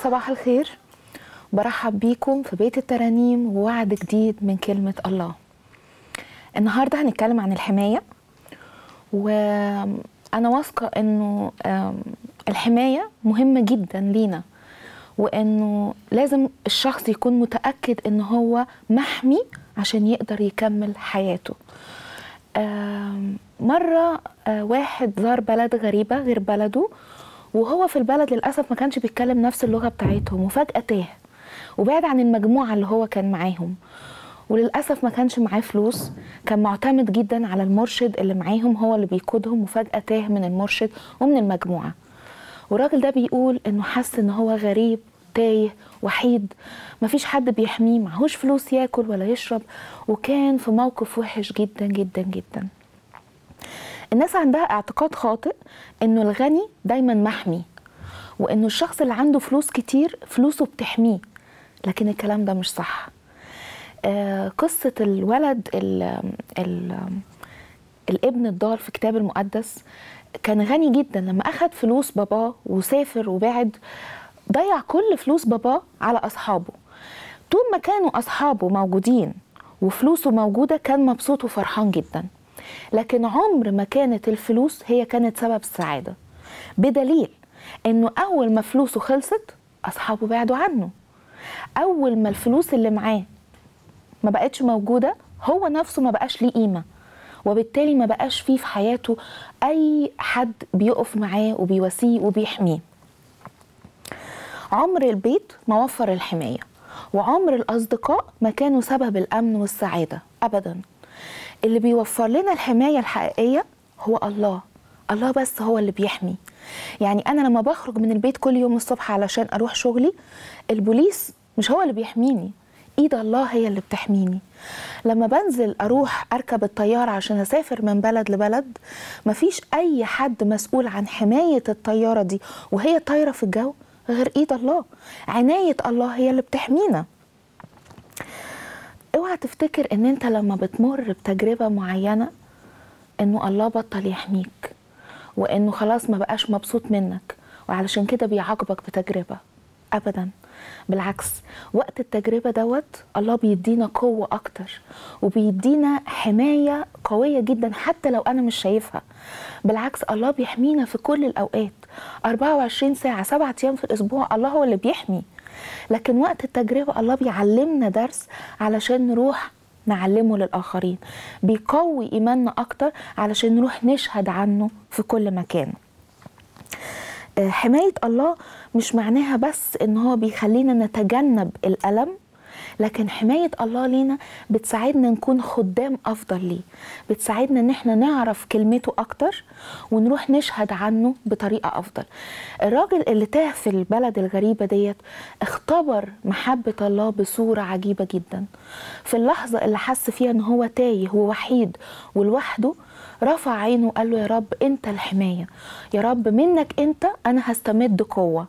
صباح الخير برحب بيكم في بيت الترانيم ووعد جديد من كلمة الله النهاردة هنتكلم عن الحماية وأنا واثقة أنه آم، الحماية مهمة جدا لينا وأنه لازم الشخص يكون متأكد أنه هو محمي عشان يقدر يكمل حياته آم، مرة آه، واحد زار بلد غريبة غير بلده وهو في البلد للأسف ما كانش بيتكلم نفس اللغة بتاعتهم وفجأة تاه وبعد عن المجموعة اللي هو كان معاهم وللأسف ما كانش معاه فلوس كان معتمد جدا على المرشد اللي معاهم هو اللي بيقودهم وفجأة تاه من المرشد ومن المجموعة والراجل ده بيقول انه حس ان هو غريب تايه وحيد مفيش حد بيحميه معهوش فلوس ياكل ولا يشرب وكان في موقف وحش جدا جدا جدا الناس عندها اعتقاد خاطئ انه الغني دايما محمي وانه الشخص اللي عنده فلوس كتير فلوسه بتحميه لكن الكلام ده مش صح آه قصة الولد ال ال الابن الضال في الكتاب المقدس كان غني جدا لما أخد فلوس باباه وسافر وبعد ضيع كل فلوس باباه على أصحابه طول ما كانوا أصحابه موجودين وفلوسه موجودة كان مبسوط وفرحان جدا لكن عمر ما كانت الفلوس هي كانت سبب السعادة بدليل انه اول ما فلوسه خلصت اصحابه بعدوا عنه اول ما الفلوس اللي معاه ما بقتش موجودة هو نفسه ما بقاش ليه قيمة وبالتالي ما بقاش فيه في حياته اي حد بيقف معاه وبيواسيه وبيحميه عمر البيت ما وفر الحماية وعمر الأصدقاء ما كانوا سبب الأمن والسعادة أبدا اللي بيوفر لنا الحماية الحقيقية هو الله الله بس هو اللي بيحمي يعني أنا لما بخرج من البيت كل يوم الصبح علشان أروح شغلي البوليس مش هو اللي بيحميني ايد الله هي اللي بتحميني لما بنزل اروح اركب الطياره عشان اسافر من بلد لبلد مفيش اي حد مسؤول عن حمايه الطياره دي وهي طايره في الجو غير ايد الله عنايه الله هي اللي بتحمينا اوعى تفتكر ان انت لما بتمر بتجربه معينه انه الله بطل يحميك وانه خلاص ما بقاش مبسوط منك وعلشان كده بيعاقبك بتجربه ابدا بالعكس وقت التجربة دوت الله بيدينا قوة أكتر وبيدينا حماية قوية جدا حتى لو أنا مش شايفها بالعكس الله بيحمينا في كل الأوقات 24 ساعة سبعة أيام في الأسبوع الله هو اللي بيحمي لكن وقت التجربة الله بيعلمنا درس علشان نروح نعلمه للآخرين بيقوي إيماننا أكتر علشان نروح نشهد عنه في كل مكان آه، حماية الله مش معناها بس ان هو بيخلينا نتجنب الألم لكن حماية الله لينا بتساعدنا نكون خدام أفضل ليه بتساعدنا ان احنا نعرف كلمته أكتر ونروح نشهد عنه بطريقة أفضل الراجل اللي تاه في البلد الغريبة ديت اختبر محبة الله بصورة عجيبة جدا في اللحظة اللي حس فيها ان هو تايه ووحيد ولوحده رفع عينه وقال له يا رب انت الحمايه يا رب منك انت انا هستمد قوه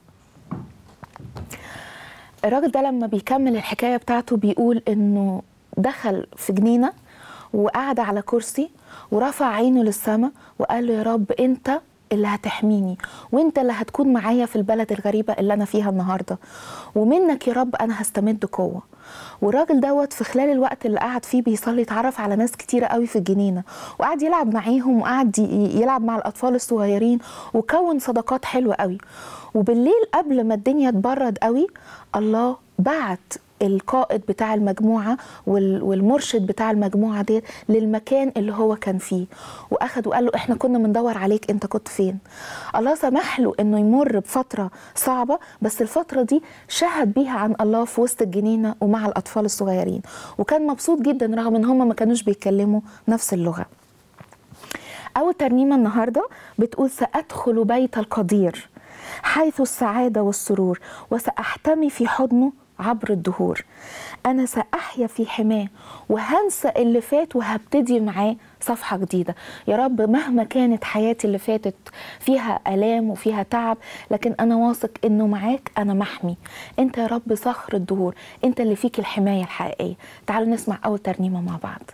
الراجل ده لما بيكمل الحكايه بتاعته بيقول انه دخل في جنينه وقعد على كرسي ورفع عينه للسماء وقال له يا رب انت اللي هتحميني وانت اللي هتكون معايا في البلد الغريبه اللي انا فيها النهارده ومنك يا رب انا هستمد قوه والراجل دوت في خلال الوقت اللي قعد فيه بيصلي اتعرف على ناس كتيره قوي في الجنينه وقعد يلعب معاهم وقعد ي- يلعب مع الاطفال الصغيرين وكون صداقات حلوه قوي وبالليل قبل ما الدنيا تبرد قوي الله بعت القائد بتاع المجموعة وال- والمرشد بتاع المجموعة دي للمكان اللي هو كان فيه وأخد وقال له إحنا كنا بندور عليك أنت كنت فين الله سمح له إنه يمر بفترة صعبة بس الفترة دي شهد بيها عن الله في وسط الجنينة ومع الأطفال الصغيرين وكان مبسوط جدا رغم إن هم ما كانوش بيتكلموا نفس اللغة أول ترنيمة النهاردة بتقول سأدخل بيت القدير حيث السعادة والسرور وسأحتمي في حضنه عبر الدهور أنا سأحيا في حماه وهنسى اللي فات وهبتدي معاه صفحة جديدة يا رب مهما كانت حياتي اللي فاتت فيها آلام وفيها تعب لكن أنا واثق إنه معاك أنا محمي أنت يا رب صخر الدهور أنت اللي فيك الحماية الحقيقية تعالوا نسمع أول ترنيمة مع بعض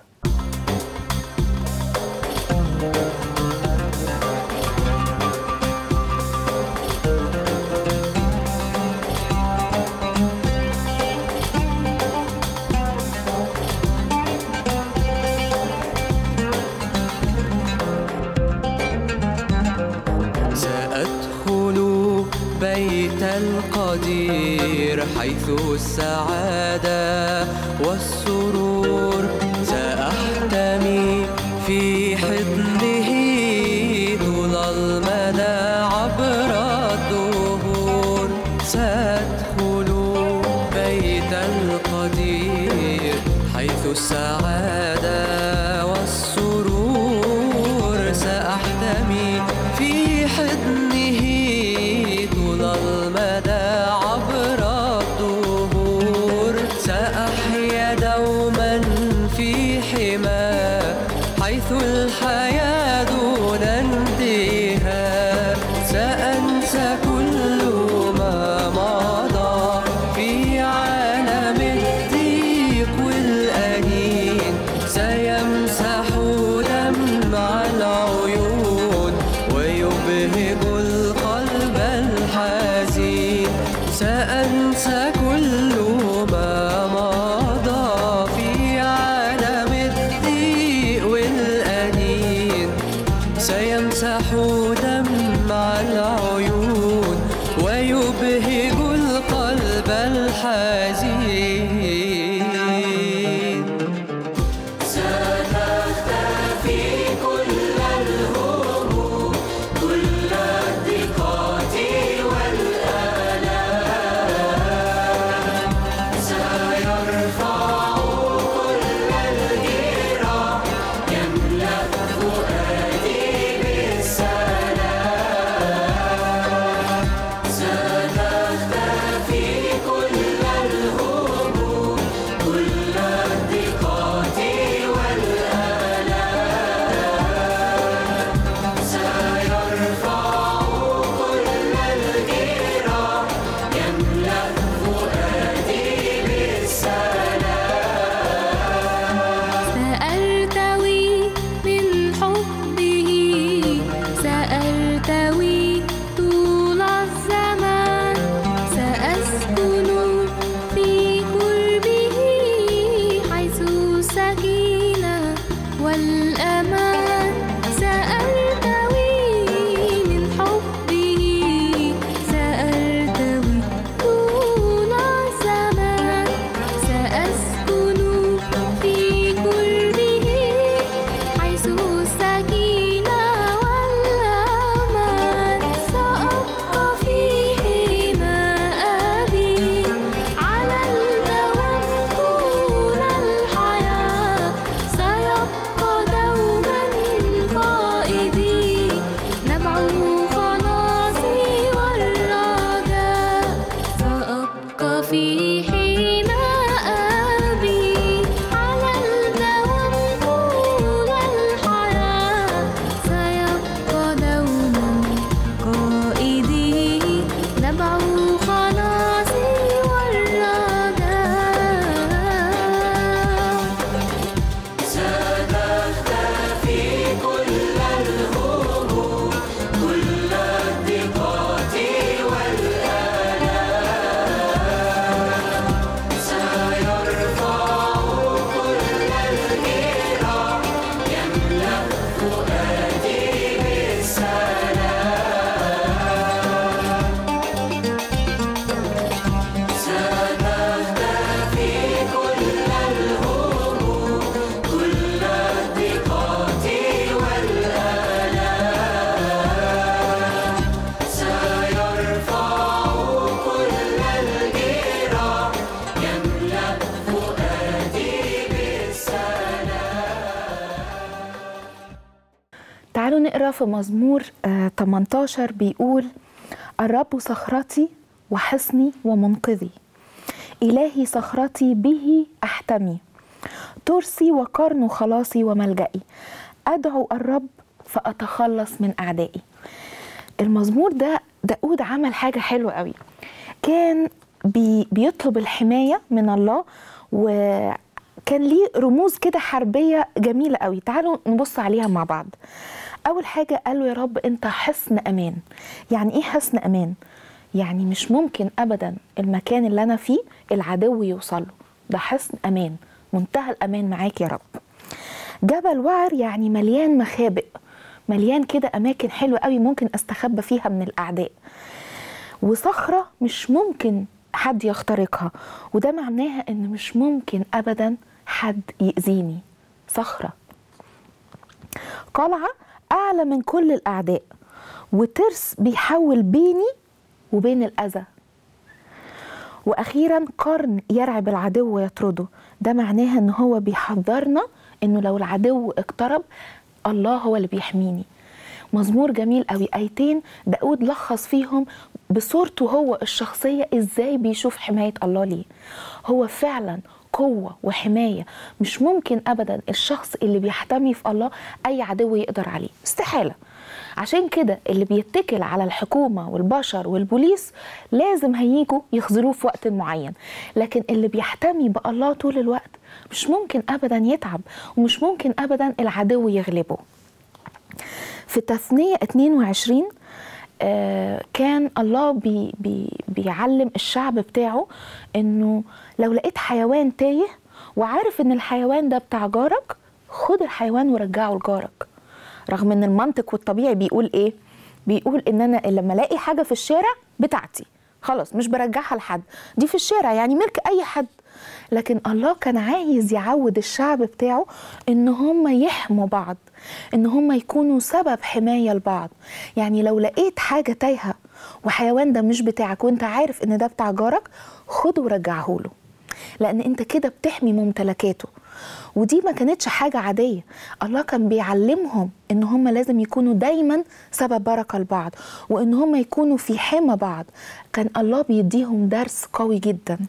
القدير حيث السعادة والسرور سأحتمي في حضنه طول المدى عبر الدهور سأدخل بيت القدير حيث السعادة والسرور سأحتمي في حضنه طول المدى عبر الدهور سأحيا دوما في حماه حيث الحياة دون انتهاء سأنسى كل ما مضى في عالم الضيق والأنين سيمسح دمع العيون ويبهج القلب الحزين سأنسى كل ما مضى في عالم الضيق والأنين سيمسح دمع العيون ويبهج القلب الحزين سأرتوي من حبه سأرتوي طول الزمان سأسكن في قربه حيث السكينة والأمان سأرتوي من حبه سأرتوي طول الزمان سأسكن في قربه حيث السكينة والأمان سأبقى في حمى أبي على الدوام طول الحياة سيبقى دوما قائدي نبع خلاصي والرجاء سأبقى في حمى أبي على الدوام طول الحياة سيبقى دوما قائدي نبع خلاصي والرجاء تعالوا نقرا في مزمور آه 18 بيقول الرب صخرتي وحصني ومنقذي إلهي صخرتي به أحتمي ترسي وقرن خلاصي وملجئي أدعو الرب فأتخلص من أعدائي المزمور ده داود عمل حاجة حلوة قوي كان بي بيطلب الحماية من الله وكان ليه رموز كده حربية جميلة قوي تعالوا نبص عليها مع بعض أول حاجة قال له يا رب أنت حصن أمان يعني إيه حصن أمان؟ يعني مش ممكن أبدا المكان اللي أنا فيه العدو يوصل له ده حصن أمان منتهى الأمان معاك يا رب جبل وعر يعني مليان مخابئ مليان كده أماكن حلوة قوي ممكن أستخبى فيها من الأعداء وصخرة مش ممكن حد يخترقها وده معناها ان مش ممكن ابدا حد يأذيني صخرة قلعة أعلى من كل الأعداء وترس بيحول بيني وبين الأذى وأخيرا قرن يرعب العدو ويطرده ده معناها إن هو بيحذرنا إنه لو العدو اقترب الله هو اللي بيحميني مزمور جميل قوي آيتين داود لخص فيهم بصورته هو الشخصية إزاي بيشوف حماية الله ليه هو فعلا قوة وحماية مش ممكن أبدا الشخص اللي بيحتمي في الله أي عدو يقدر عليه استحالة عشان كده اللي بيتكل على الحكومة والبشر والبوليس لازم هيجوا يخذلوه في وقت معين لكن اللي بيحتمي بالله طول الوقت مش ممكن أبدا يتعب ومش ممكن أبدا العدو يغلبه في تثنية 22 آه، كان الله بي بي بيعلم الشعب بتاعه انه لو لقيت حيوان تايه وعارف ان الحيوان ده بتاع جارك خد الحيوان ورجعه لجارك رغم ان المنطق والطبيعي بيقول ايه بيقول ان انا لما الاقي حاجه في الشارع بتاعتي خلاص مش برجعها لحد دي في الشارع يعني ملك اي حد لكن الله كان عايز يعود الشعب بتاعه ان هم يحموا بعض ان هم يكونوا سبب حمايه لبعض يعني لو لقيت حاجه تايهه وحيوان ده مش بتاعك وانت عارف ان ده بتاع جارك خده ورجعه له لان انت كده بتحمي ممتلكاته ودي ما كانتش حاجة عادية الله كان بيعلمهم ان هم لازم يكونوا دايما سبب بركة لبعض وان هم يكونوا في حمى بعض كان الله بيديهم درس قوي جدا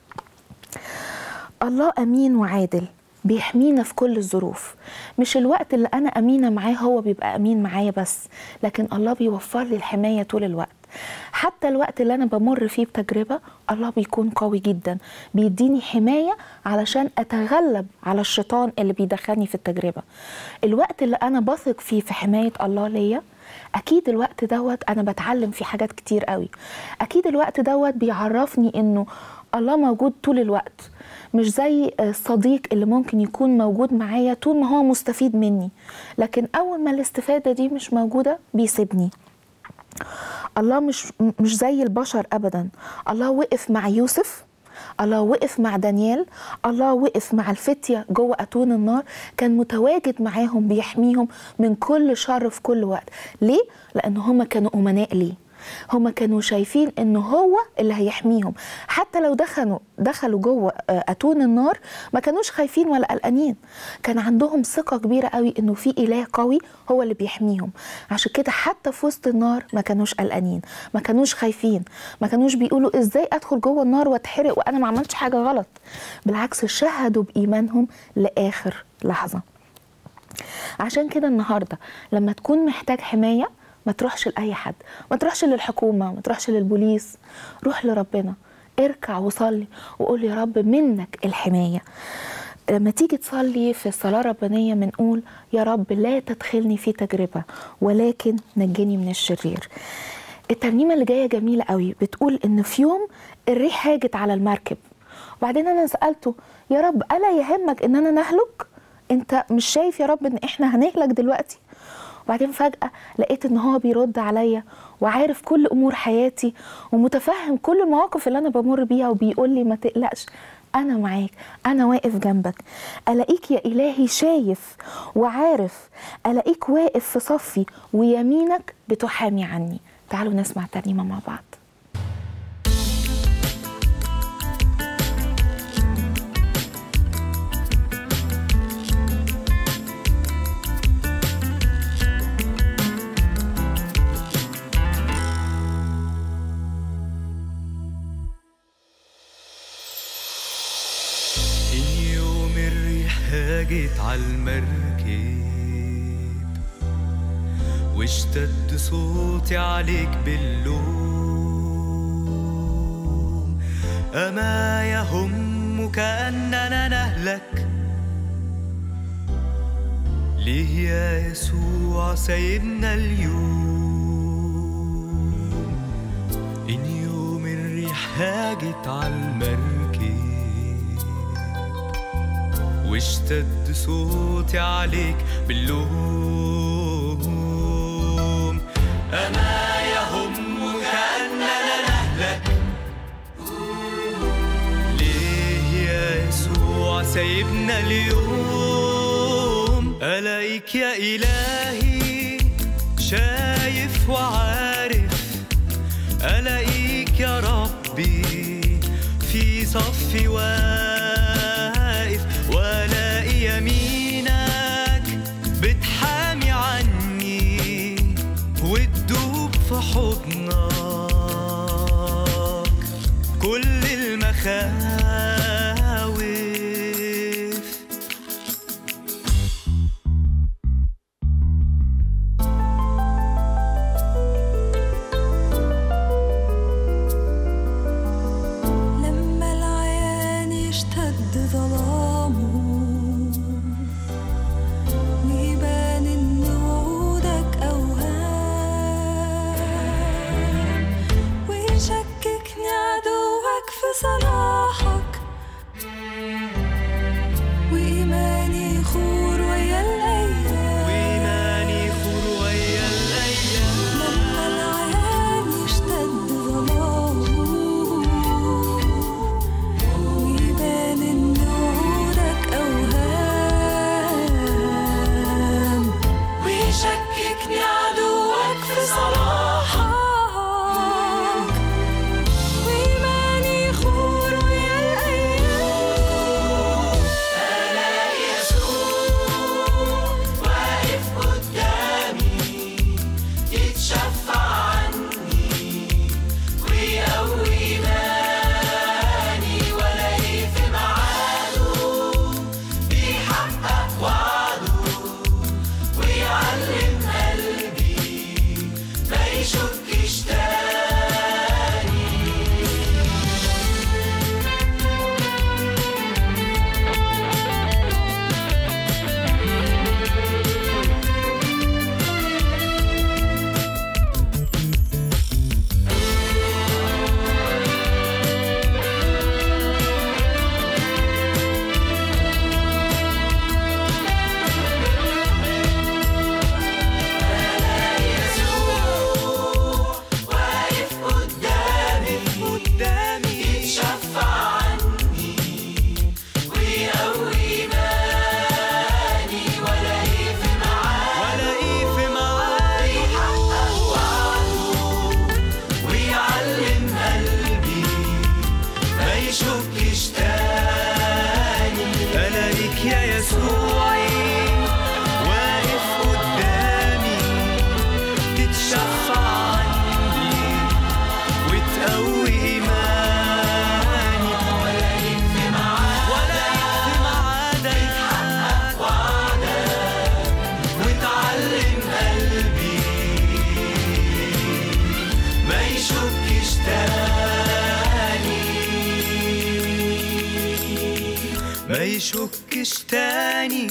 الله امين وعادل بيحمينا في كل الظروف مش الوقت اللي انا امينه معاه هو بيبقى امين معايا بس لكن الله بيوفر لي الحمايه طول الوقت حتى الوقت اللي انا بمر فيه بتجربه الله بيكون قوي جدا بيديني حمايه علشان اتغلب على الشيطان اللي بيدخلني في التجربه الوقت اللي انا بثق فيه في حمايه الله ليا اكيد الوقت دوت انا بتعلم فيه حاجات كتير قوي اكيد الوقت دوت بيعرفني انه الله موجود طول الوقت مش زي الصديق اللي ممكن يكون موجود معايا طول ما هو مستفيد مني لكن اول ما الاستفاده دي مش موجوده بيسيبني الله مش مش زي البشر ابدا الله وقف مع يوسف الله وقف مع دانيال الله وقف مع الفتية جوه أتون النار كان متواجد معاهم بيحميهم من كل شر في كل وقت ليه؟ لأن هم كانوا أمناء ليه هم كانوا شايفين ان هو اللي هيحميهم حتى لو دخلوا دخلوا جوه اتون النار ما كانوش خايفين ولا قلقانين كان عندهم ثقه كبيره قوي انه في اله قوي هو اللي بيحميهم عشان كده حتى في وسط النار ما كانوش قلقانين ما كانوش خايفين ما كانوش بيقولوا ازاي ادخل جوه النار واتحرق وانا ما عملتش حاجه غلط بالعكس شهدوا بايمانهم لاخر لحظه عشان كده النهارده لما تكون محتاج حمايه ما تروحش لاي حد ما تروحش للحكومه ما تروحش للبوليس روح لربنا اركع وصلي وقول يا رب منك الحمايه لما تيجي تصلي في الصلاة الربانية بنقول يا رب لا تدخلني في تجربة ولكن نجني من الشرير الترنيمة اللي جاية جميلة قوي بتقول إن في يوم الريح هاجت على المركب وبعدين أنا سألته يا رب ألا يهمك إننا نهلك أنت مش شايف يا رب إن إحنا هنهلك دلوقتي وبعدين فجأة لقيت إن هو بيرد عليا وعارف كل أمور حياتي ومتفهم كل المواقف اللي أنا بمر بيها وبيقول لي ما تقلقش أنا معاك أنا واقف جنبك ألاقيك يا إلهي شايف وعارف ألاقيك واقف في صفي ويمينك بتحامي عني تعالوا نسمع ترنيمة مع بعض يوم الريح هاجت عالمركب واشتد صوتي عليك باللوم أما يهم كأننا نهلك ليه يا يسوع سايبنا اليوم إن يوم الريح هاجت عالمركب واشتد صوتي عليك باللوم أما يهم كأننا سايبنا اليوم ألاقيك يا إلهي شايف وعارف ألاقيك يا ربي في صفي واقف وألاقي يمينك بتحامي عني وتدوب في حضنك كل المخاوف لما العيان يشتد ظلامه ويبان ان وعودك اوهام ويشككني عدوك في صلاحك وإيماني يخور ويا الأيام وإيماني خور ويا الأيام لما العيان يشتد ظلامه ويبان إن وعودك أوهام ويشككني عدوك في صلاحك وإيماني يخور ويا الأيام ألاقي يسوع واقف قدامي يتشفع عني ويقوي إيماني وألاقيه في ميعاده بيحقق وعده ويعلم قلبي ما يشكش تاني واقف قدامي قدامي يتشفع عني ويقوي إيماني وألاقيه في معاه وألاقيه في معاي يحقق وعده ويعلم قلبي ما يشكش تاني ألاقيك يا يسوعي واقف قدامي تتشفع عني وتقوي إيماني وألاقيك في ميعادك يتحقق وعدك وتعلم قلبي ما يشكش تاني ما يشكش تاني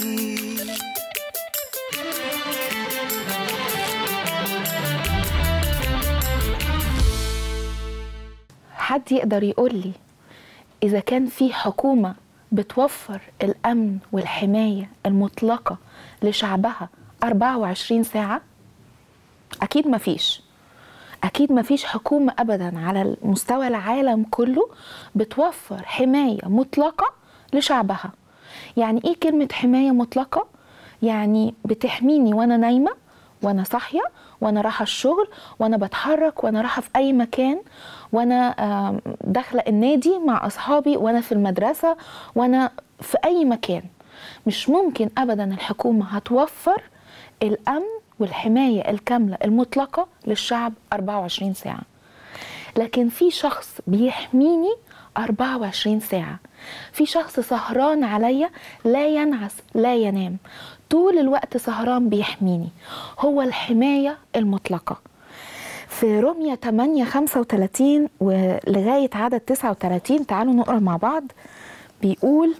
حد يقدر يقول لي إذا كان في حكومة بتوفر الأمن والحماية المطلقة لشعبها 24 ساعة؟ أكيد مفيش أكيد مفيش حكومة أبدا على مستوى العالم كله بتوفر حماية مطلقة لشعبها يعني إيه كلمة حماية مطلقة؟ يعني بتحميني وأنا نايمة وأنا صاحية وأنا رايحة الشغل وأنا بتحرك وأنا رايحة في أي مكان وأنا آم، داخلة النادي مع أصحابي وأنا في المدرسة وأنا في أي مكان مش ممكن أبدا الحكومة هتوفر الأمن والحماية الكاملة المطلقة للشعب 24 ساعة لكن في شخص بيحميني 24 ساعة في شخص سهران عليا لا ينعس لا ينام طول الوقت سهران بيحميني هو الحماية المطلقة في رمية 8 35 ولغاية عدد 39 تعالوا نقرأ مع بعض بيقول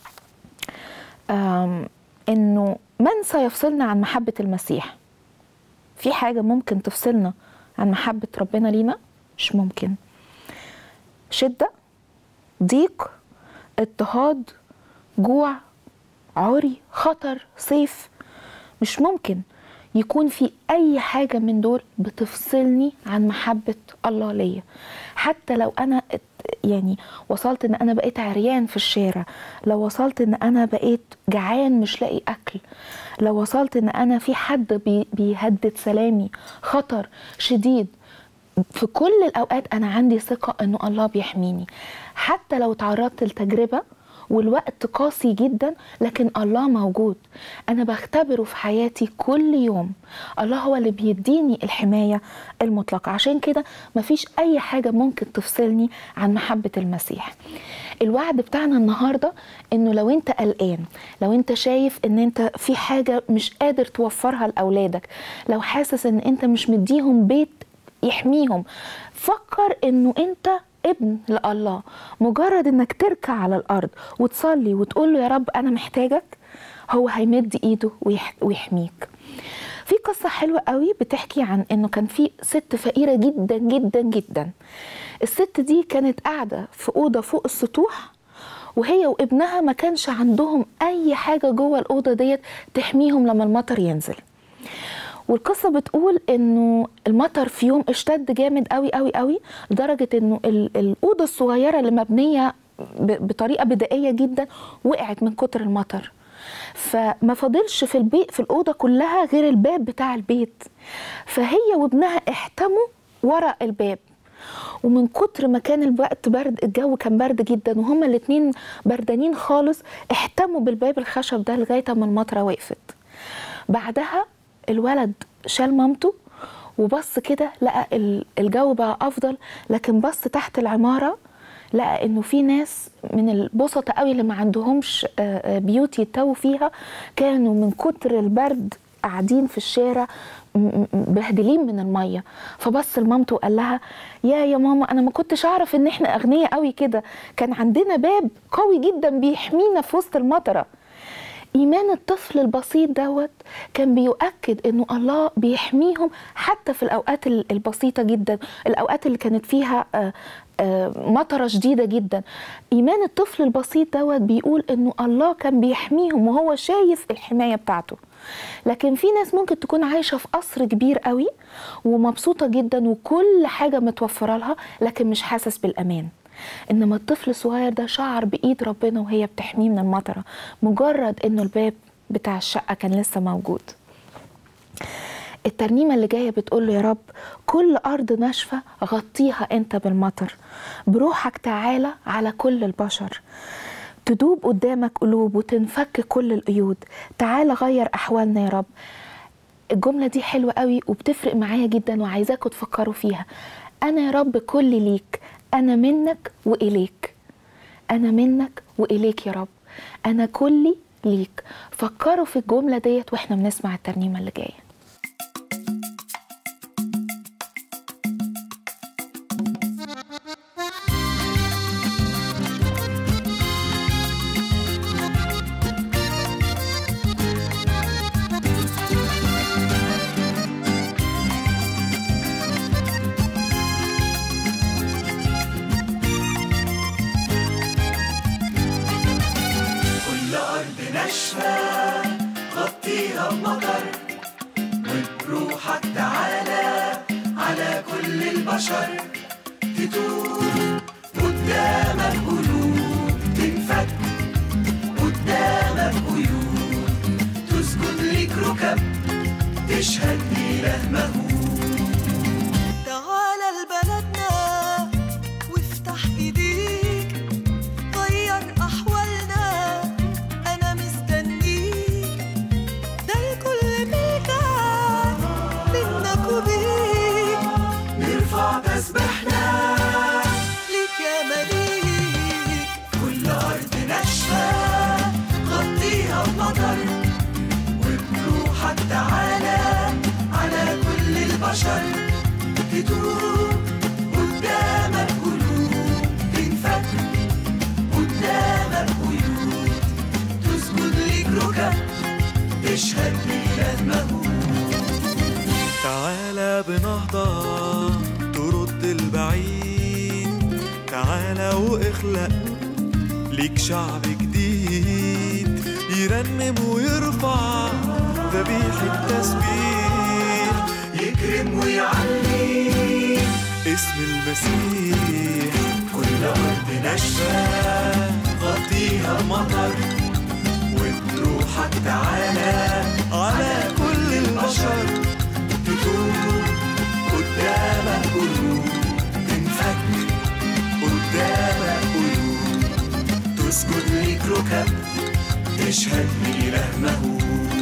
آم، انه من سيفصلنا عن محبة المسيح في حاجة ممكن تفصلنا عن محبة ربنا لينا مش ممكن شدة ضيق اضطهاد جوع عري خطر صيف مش ممكن يكون في اي حاجه من دول بتفصلني عن محبه الله ليا حتى لو انا ات- يعني وصلت ان انا بقيت عريان في الشارع لو وصلت ان انا بقيت جعان مش لاقي اكل لو وصلت ان انا في حد بي بيهدد سلامي خطر شديد في كل الاوقات انا عندي ثقه انه الله بيحميني حتى لو تعرضت لتجربه والوقت قاسي جدا لكن الله موجود انا بختبره في حياتي كل يوم الله هو اللي بيديني الحمايه المطلقه عشان كده مفيش اي حاجه ممكن تفصلني عن محبه المسيح الوعد بتاعنا النهارده انه لو انت قلقان لو انت شايف ان انت في حاجه مش قادر توفرها لاولادك لو حاسس ان انت مش مديهم بيت يحميهم فكر انه انت ابن لله مجرد انك تركع على الارض وتصلي وتقول له يا رب انا محتاجك هو هيمد ايده ويح- ويحميك في قصة حلوة قوي بتحكي عن انه كان في ست فقيرة جدا جدا جدا الست دي كانت قاعدة في أوضة فوق السطوح وهي وابنها ما كانش عندهم أي حاجة جوه الأوضة ديت تحميهم لما المطر ينزل والقصه بتقول انه المطر في يوم اشتد جامد قوي قوي قوي لدرجه انه ال- الاوضه الصغيره اللي مبنيه ب- بطريقه بدائيه جدا وقعت من كتر المطر فما فاضلش في البيت في الاوضه كلها غير الباب بتاع البيت فهي وابنها احتموا ورا الباب ومن كتر ما كان الوقت برد الجو كان برد جدا وهما الاتنين بردانين خالص احتموا بالباب الخشب ده لغايه ما المطره وقفت بعدها الولد شال مامته وبص كده لقى ال- الجو بقى افضل لكن بص تحت العماره لقى انه في ناس من البسطة قوي اللي ما عندهمش آه، آه، بيوت يتووا فيها كانوا من كتر البرد قاعدين في الشارع م- م- بهدلين من الميه فبص لمامته وقال لها يا يا ماما انا ما كنتش اعرف ان احنا اغنياء قوي كده كان عندنا باب قوي جدا بيحمينا في وسط المطره ايمان الطفل البسيط دوت كان بيؤكد انه الله بيحميهم حتى في الاوقات ال- البسيطه جدا الاوقات اللي كانت فيها آه، آه، مطره شديده جدا ايمان الطفل البسيط دوت بيقول انه الله كان بيحميهم وهو شايف الحمايه بتاعته لكن في ناس ممكن تكون عايشه في قصر كبير قوي ومبسوطه جدا وكل حاجه متوفره لها لكن مش حاسس بالامان انما الطفل الصغير ده شعر بايد ربنا وهي بتحميه من المطره مجرد انه الباب بتاع الشقه كان لسه موجود الترنيمه اللي جايه بتقول له يا رب كل ارض ناشفه غطيها انت بالمطر بروحك تعالى على كل البشر تدوب قدامك قلوب وتنفك كل القيود تعالى غير احوالنا يا رب الجمله دي حلوه قوي وبتفرق معايا جدا وعايزاكم تفكروا فيها انا يا رب كل ليك انا منك واليك انا منك واليك يا رب انا كلي ليك فكروا في الجمله ديت واحنا بنسمع الترنيمه اللي جايه كل أرض ناشفة غطيها بمطر وبروحك تعالى على كل البشر تتوب قدامك قلوب تنفك قدامك قيود تسجد ليك ركب تشهد لإله مهول تعالى لبلدنا وافتح ايديك غير احوالنا انا مستنيك ده الكل ملكك منك وبيك نرفع تسبيحنا ليك يا مليك كل أرض ناشفة غطيها بمطر وبروحك تعالى على كل البشر تدوب قدامك قلوب تنفك قدامك قيود تسجد ليك ركب تشهد لإله مهول تعالى بنهضة ترد البعيد تعالى واخلق ليك شعب جديد يرنم ويرفع ذبيحة تسبيح يكرم ويعلي اسم المسيح كل كل أرض ناشفة غطيها بمطر وبروحك تعالى على كل البشر تدوم قدامك قلوب تنفك قدامك قلوب تسجد ليك ركب تشهد لإله مهول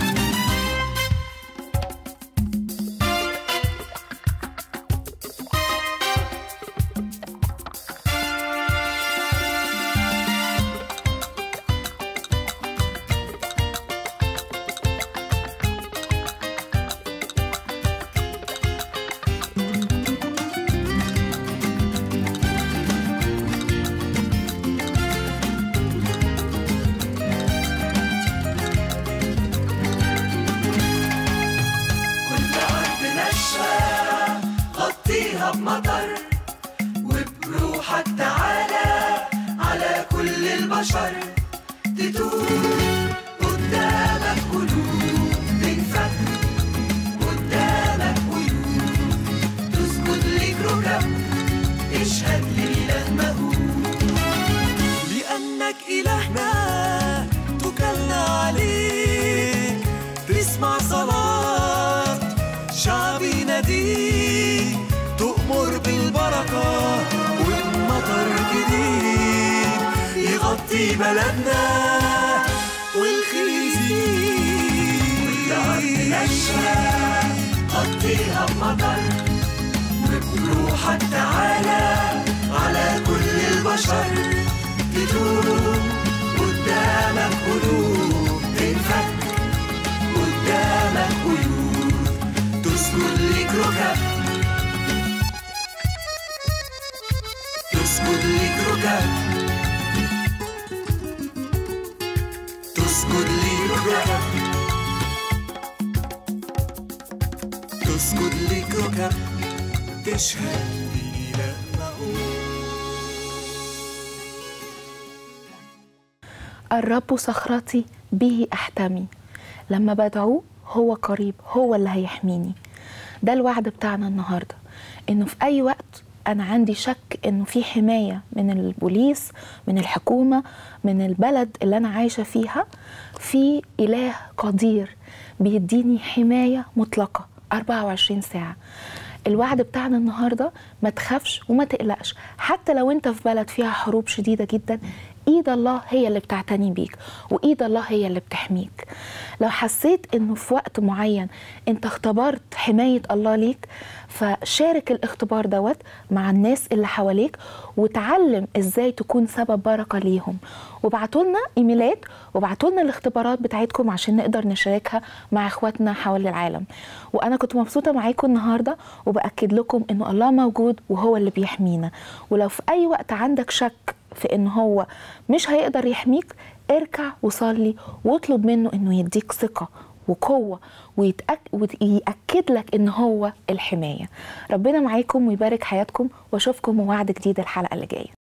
كل أرض ناشفة غطيها بمطر وبروحك تعالى على كل البشر تدوم قدامك قلوب تنفك قدامك قلوب تسجد ليك ركب تشهد لإله مهول لأنك إلهنا توكلنا عليك تسمع صلاة شعبي يناديك تؤمر بالبركة والمطر جديد يغطي بلدنا والخزي كل أرض ناشفة غطيها بمطر وبروحك تعالى على كل البشر تدوم قدامك قلوب تنفك قدامك قلوب تسجد ليك ركب تسجد ليك ركب تسجد ليك ركب تسجد ليك ركب تشهد لإله مهول الرب صخرتي به احتمي لما بدعوه هو قريب هو اللي هيحميني ده الوعد بتاعنا النهارده انه في اي وقت انا عندي شك انه في حمايه من البوليس من الحكومه من البلد اللي انا عايشه فيها في اله قدير بيديني حمايه مطلقه 24 ساعه الوعد بتاعنا النهارده ما تخافش وما تقلقش حتى لو انت في بلد فيها حروب شديده جدا ايد الله هي اللي بتعتني بيك وايد الله هي اللي بتحميك لو حسيت انه في وقت معين انت اختبرت حمايه الله ليك فشارك الاختبار دوت مع الناس اللي حواليك وتعلم ازاي تكون سبب بركه ليهم وابعتوا لنا ايميلات وابعتوا لنا الاختبارات بتاعتكم عشان نقدر نشاركها مع اخواتنا حول العالم وانا كنت مبسوطه معاكم النهارده وباكد لكم انه الله موجود وهو اللي بيحمينا ولو في اي وقت عندك شك في ان هو مش هيقدر يحميك اركع وصلي واطلب منه انه يديك ثقه وقوه ويتأك... ويأكد لك ان هو الحمايه ربنا معاكم ويبارك حياتكم واشوفكم ووعد جديد الحلقه اللي جايه